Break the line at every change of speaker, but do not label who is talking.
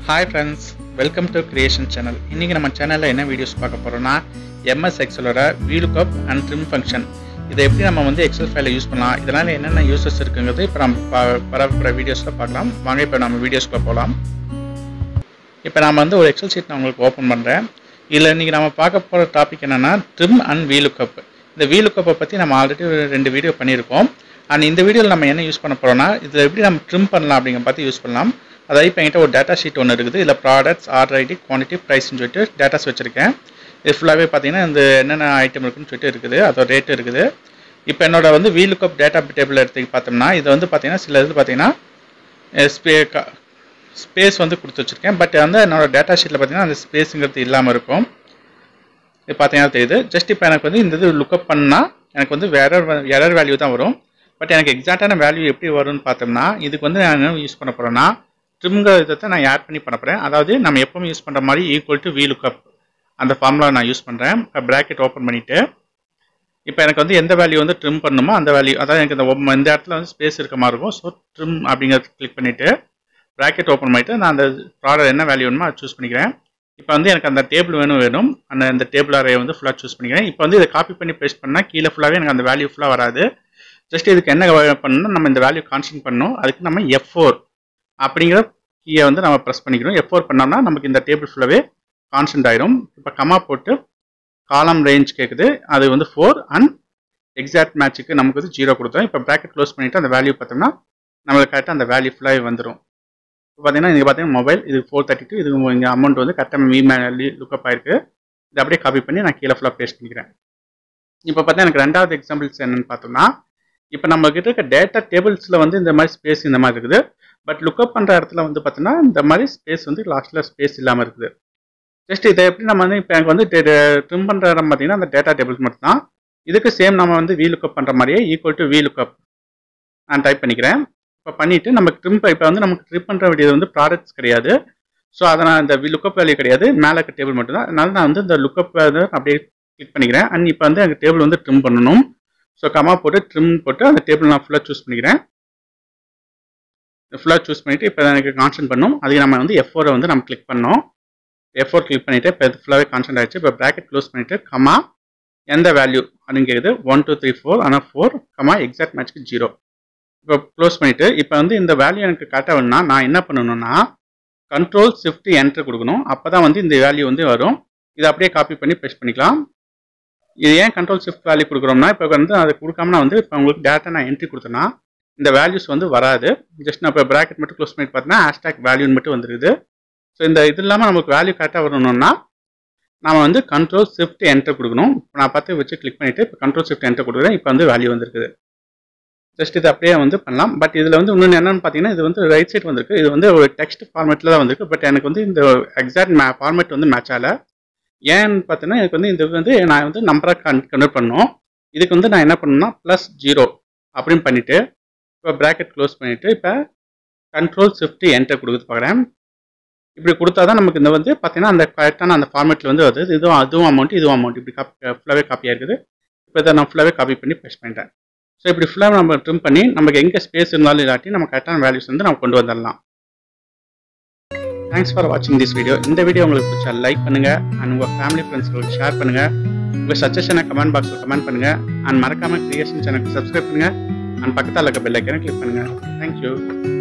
hi friends welcome to creation channel இன்றைக்கி நம்ம சேனலில் என்ன வீடியோஸ் பார்க்க போகிறோம்னா எம்எஸ் எக்ஸலோட வீலுக்கப் அண்ட் ட்ரிம் ஃபங்க்ஷன் இதை எப்படி நம்ம வந்து எக்ஸல் ஃபைலை யூஸ் பண்ணலாம் இதனால் என்னென்ன யூசஸ் இருக்குங்கிறது இப்போ நம்ம ப- வரப்போகிற வீடியோஸில் பார்க்கலாம் வாங்க இப்போ நம்ம வீடியோஸ்க்குள்ள போகலாம் இப்போ நான் வந்து ஒரு எக்ஸல் ஷீட் நான் உங்களுக்கு ஓப்பன் பண்ணுறேன் இதில் இன்றைக்கி நம்ம பார்க்க போகிற டாபிக் என்னென்னா ட்ரிம் அண்ட் வீலுக்கப் இந்த வீலுக்கப்பை பற்றி நம்ம ஆல்ரெடி ரெண்டு வீடியோ பண்ணியிருக்கோம் அண்ட் இந்த வீடியோவில் நம்ம என்ன யூஸ் பண்ண போகிறோம்னா இதில் எப்படி நம்ம ட்ரிம் பண்ணலாம் அப்படிங்கிற பார்த்து யூஸ் பண்ணலாம் அதாவது இப்போ என்கிட்ட ஒரு டேட்டா ஷீட் ஒன்று இருக்குது இதில் ப்ராடக்ட்ஸ் ஆர்டர் ஐடி குவான்டிட்டி ப்ரைஸ்னு சொல்லிட்டு டேட்டாஸ் வச்சுருக்கேன் இது ஃபுல்லாகவே பார்த்தீங்கன்னா இந்த என்னென்ன ஐட்டம் இருக்குன்னு சொல்லிட்டு இருக்குது அதோட ரேட் இருக்குது இப்போ என்னோட வந்து வீலுக்கப் டேட்டா டேபிள் எடுத்து பார்த்தோம்னா இது வந்து பார்த்தீங்கன்னா சில இது பார்த்தீங்கன்னா ஸ்பே ஸ்பேஸ் வந்து கொடுத்து வச்சுருக்கேன் பட் வந்து என்னோட டேட்டா ஷீட்டில் பார்த்தீங்கன்னா அந்த ஸ்பேஸுங்கிறது இல்லாமல் இருக்கும் இது பார்த்தீங்கன்னா தெரியுது ஜஸ்ட் இப்போ எனக்கு வந்து இந்த இது லுக்கப் பண்ணால் எனக்கு வந்து எரர் எரர் வேல்யூ தான் வரும் பட் எனக்கு எக்ஸாக்டான வேல்யூ எப்படி வரும்னு பார்த்தோம்னா இதுக்கு வந்து நான் என்ன யூஸ் பண்ண போகிறேன்னா ட்ரிம்ங்கிற இதை நான் ஆட் பண்ணி பண்ண போகிறேன் அதாவது நம்ம எப்பவும் யூஸ் பண்ணுற மாதிரி ஈக்குவல் டு வி லுக்கப் அந்த ஃபார்முலா நான் யூஸ் பண்ணுறேன் இப்போ ப்ராக்கெட் ஓப்பன் பண்ணிவிட்டு இப்போ எனக்கு வந்து எந்த வேல்யூ வந்து ட்ரிம் பண்ணணுமோ அந்த வேல்யூ அதாவது எனக்கு இந்த ஒவ்வொரு- இந்த இடத்துல வந்து ஸ்பேஸ் இருக்க மாதிரி இருக்கும் ஸோ ட்ரிம் அப்படிங்கிறத கிளிக் பண்ணிவிட்டு ப்ராக்கெட் ஓப்பன் பண்ணிவிட்டு நான் அந்த ப்ராடக்ட் என்ன வேல்யூ வேணுமோ அதை சூஸ் பண்ணிக்கிறேன் இப்போ வந்து எனக்கு அந்த டேபிள் வேணும் வேணும் அந்த அந்த டேபிள் அரே வந்து ஃபுல்லாக சூஸ் பண்ணிக்கிறேன் இப்போ வந்து இதை காப்பி பண்ணி பேஸ்ட் பண்ணால் கீழே ஃபுல்லாகவே எனக்கு அந்த வேல்யூ ஃபுல்லாக வராது ஜஸ்ட் இதுக்கு என்ன பண்ணணும் நம்ம இந்த வேல்யூ கான்ஸ்டன்ட் பண்ணணும் அதுக்கு நம்ம எஃப் ஃபோர் அப்படிங்கிற கீயை வந்து நம்ம ப்ரெஸ் பண்ணிக்கிறோம் எஃப் ஃபோர் பண்ணோம்னா நமக்கு இந்த டேபிள் ஃபுல்லாகவே கான்ஸ்டன்ட் ஆயிரும் இப்போ கமா போட்டு காலம் ரேஞ்ச் கேட்குது அது வந்து ஃபோர் அண்ட் எக்ஸாக்ட் மேட்ச்சுக்கு நமக்கு வந்து ஜீரோ கொடுத்தோம் இப்போ ப்ராக்கெட் க்ளோஸ் பண்ணிவிட்டு அந்த வேல்யூ பார்த்தோம்னா நம்மளுக்கு கரெக்டாக அந்த வேல்யூ ஃபுல்லாகவே வந்துடும் இப்போ பார்த்தீங்கன்னா இங்கே பார்த்தீங்கன்னா மொபைல் இது ஃபோர் தேர்ட்டி டூ இது இங்கே அமௌண்ட் வந்து கரெக்டாக மீ மேலி லுக்கப் ஆயிருக்கு இதை அப்படியே காப்பி பண்ணி நான் கீழே ஃபுல்லாக பேஸ்ட் பண்ணிக்கிறேன் இப்போ பார்த்தா எனக்கு ரெண்டாவது எக்ஸாம்பிள்ஸ் என்னன்னு பார்த்தோம்னா இப்போ நம்ம கிட்ட இருக்க டேட்டா டேபிள்ஸில் வந்து இந்த மாதிரி ஸ்பேஸ் இந்த மாதிரி இருக்குது பட் லுக்கப் பண்ணுற இடத்துல வந்து பார்த்தோன்னா இந்த மாதிரி ஸ்பேஸ் வந்து லாஸ்ட்டில் ஸ்பேஸ் இல்லாமல் இருக்குது ஜஸ்ட் இதை எப்படி நம்ம வந்து இப்போ எனக்கு வந்து ட்ரிம் பண்ணுற இடம் பார்த்தீங்கன்னா அந்த டேட்டா டேபிள்ஸ் மட்டும் தான் இதுக்கு சேம் நம்ம வந்து வி லுக்கப் பண்ணுற மாதிரியே ஈக்குவல் டு வி லுக்கப் நான் டைப் பண்ணிக்கிறேன் இப்போ பண்ணிவிட்டு நமக்கு ட்ரிம் இப்போ வந்து நமக்கு ட்ரிம் பண்ணுற வேண்டியது வந்து ப்ராடக்ட்ஸ் கிடையாது ஸோ அதை நான் இந்த லுக்கப் வேல்யூ கிடையாது மேலே இருக்க டேபிள் மட்டும் தான் அதனால நான் வந்து இந்த லுக்கப் வந்து அப்படியே கிளிக் பண்ணிக்கிறேன் அண்ட் இப்போ வந்து எனக்கு டேபிள் வந்து ட்ரிம் பண்ணணும் ஸோ கமா போட்டு ட்ரிம் போட்டு அந்த டேபிள் நான் ஃபுல்லாக சூஸ் பண்ணிக்கிறேன் ஃபுல்லாக சூஸ் பண்ணிவிட்டு இப்போ எனக்கு கான்ஸ்டன்ட் பண்ணும் அதுக்கு நம்ம வந்து எஃப் ஃபோரை வந்து நம்ம கிளிக் பண்ணோம் எஃப் ஃபோர் கிளிக் பண்ணிவிட்டு இப்போ இது ஃபுல்லாகவே கான்ஸ்டன்ட் ஆயிடுச்சு இப்போ ப்ராக்கெட் க்ளோஸ் பண்ணிவிட்டு கமா எந்த வேல்யூ அப்படின்னு கேட்குது ஒன் டூ த்ரீ ஃபோர் ஆனால் ஃபோர் கமா எக்ஸாக்ட் மேட்ச்க்கு ஜீரோ இப்போ க்ளோஸ் பண்ணிவிட்டு இப்போ வந்து இந்த வேல்யூ எனக்கு கரெக்டாக வேணும்னா நான் என்ன பண்ணணும்னா கண்ட்ரோல் ஷிஃப்ட் என்ட்ரு கொடுக்கணும் அப்போ தான் வந்து இந்த வேல்யூ வந்து வரும் இதை அப்படியே காப்பி பண்ணி பேஸ்ட் பண்ணிக்கலாம் இது ஏன் கண்ட்ரோல் ஷிஃப்ட் வேல்யூ கொடுக்குறோம்னா இப்போ வந்து அதை கொடுக்காம நான் வந்து இப்போ உங்களுக்கு டேட்டா நான் என்ட்ரி கொடுத்தேன்னா இந்த வேல்யூஸ் வந்து வராது ஜஸ்ட் நான் இப்போ ப்ராக்கெட் மட்டும் க்ளோஸ் பண்ணி பார்த்தீங்கன்னா ஹேஷ்டாக் வேல்யூன்னு மட்டும் வந்துருக்குது ஸோ இந்த இது இல்லாமல் நமக்கு வேல்யூ கரெக்டாக வரணும்னா நாம வந்து கண்ட்ரோல் ஷிஃப்ட் என்டர் கொடுக்கணும் இப்போ நான் பார்த்து வச்சு கிளிக் பண்ணிவிட்டு இப்போ கண்ட்ரோல் ஷிஃப்ட் என்டர் கொடுக்குறேன் இப்போ வந்து வேல்யூ வந்திருக்குது ஜஸ்ட் இது அப்படியே வந்து பண்ணலாம் பட் இதில் வந்து இன்னொன்று என்னன்னு பார்த்தீங்கன்னா இது வந்து ரைட் சைடு வந்திருக்கு இது வந்து ஒரு டெக்ஸ்ட் ஃபார்மேட்டில் தான் வந்திருக்கு பட் எனக்கு வந்து இந்த எக்ஸாக்ட் மே ஃபார்மேட் வந்து மேட்ச் ஆகல ஏன்னு பார்த்தீங்கன்னா எனக்கு வந்து இது வந்து நான் வந்து நம்பராக கன் கன்வெர்ட் பண்ணணும் இதுக்கு வந்து நான் என்ன பண்ணணும்னா ப்ளஸ் ஜீரோ அப்படின்னு பண்ணிவிட்டு இப்போ ப்ராக்கெட் க்ளோஸ் பண்ணிவிட்டு இப்போ கண்ட்ரோல் ஷிஃப்ட் என்டர் கொடுக்குறது பார்க்குறேன் இப்படி கொடுத்தா தான் நமக்கு இந்த வந்து பார்த்தீங்கன்னா அந்த கரெக்டான அந்த ஃபார்மேட்டில் வந்து வருது இதுவும் அதுவும் அமௌண்ட் இதுவும் அமௌண்ட் இப்படி காப்பி ஃபுல்லாகவே காப்பியாக இருக்குது இப்போ இதை நான் ஃபுல்லாகவே காப்பி பண்ணி பேஸ்ட் பண்ணிட்டேன் ஸோ இப்படி ஃபுல்லாக நம்ம ட்ரிம் பண்ணி நமக்கு எங்கே ஸ்பேஸ் இருந்தாலும் இல்லாட்டி நம்ம கரெக்டான வேல்யூஸ் வந்து நம்ம கொண்டு வந்துடலாம் தேங்க்ஸ் ஃபார் வாட்சிங் திஸ் வீடியோ இந்த வீடியோ உங்களுக்கு பிடிச்சா லைக் பண்ணுங்கள் அண்ட் உங்கள் ஃபேமிலி ஃப்ரெண்ட்ஸ்களுக்கு ஷேர் பண்ணுங்கள் உங்கள் சஜஷனை கமெண்ட் பாக்ஸில் கமெண்ட் பண்ணுங்கள் அண்ட் மறக்காமல் கிரியேஷன் சேனலுக்கு சப்ஸ்கிரைப் பண்ணுங்கள் அண்ட் பக்கத்தில் இருக்க பெல் ஐக்கனை கிளிக் பண்ணுங்கள் தேங்க்யூ